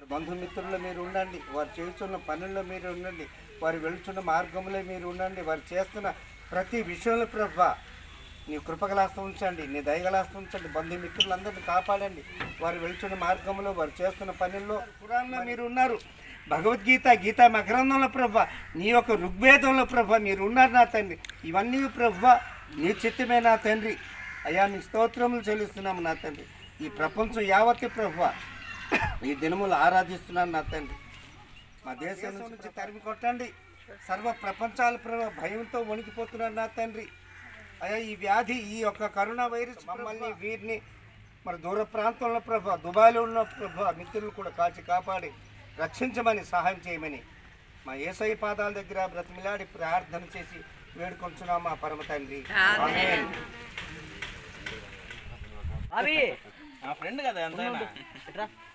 బంధుమిత్రుల్లో మీరు ఉండండి వారు చేస్తున్న పనుల్లో మీరు ఉండండి వారు వెళుతున్న మార్గంలో మీరు ఉండండి వారు చేస్తున్న ప్రతి విషయంలో ప్రభా నీ కృపగలాస్తం ఉంచండి నీ దయగలాస్తం ఉంచండి బంధుమిత్రులందరినీ కాపాడండి వారు వెళ్తున్న మార్గంలో వారు చేస్తున్న పనుల్లో పురాణంలో మీరు ఉన్నారు భగవద్గీత గీత మకరంధంలో ప్రభ నీ యొక్క ఋగ్వేదంలో ప్రభ మీరు ఉన్నారు నా తండ్రి ఇవన్నీ ప్రభ నీ చిత్తమే నా తండ్రి అయ్యా నీ స్తోత్రములు చెల్లిస్తున్నాము నా తండ్రి ఈ ప్రపంచం యావత్తు ప్రభ ఈ దినములు ఆరాధిస్తున్నాను నా తండ్రి మా దేశం నుంచి తరిమి కొట్టండి సర్వ ప్రపంచాల ప్రభ భయంతో వణికిపోతున్నారు నా తండ్రి అయ్యా ఈ వ్యాధి ఈ యొక్క కరోనా వైరస్ మమ్మల్ని వీరిని మరి దూర ప్రాంతంలో ప్రభ దుబాయ్లో ఉన్న ప్రభ మిత్రులు కూడా కాచి కాపాడి రక్షించమని సహాయం చేయమని మా ఏసై పాదాల దగ్గర బ్రతిమిలాడి ప్రార్థన చేసి వేడుకొంచున్నాం మా పరమ తండ్రి ఆమేన్. అవి నా ఫ్రెండ్ కదా ఎంత ఇట్రా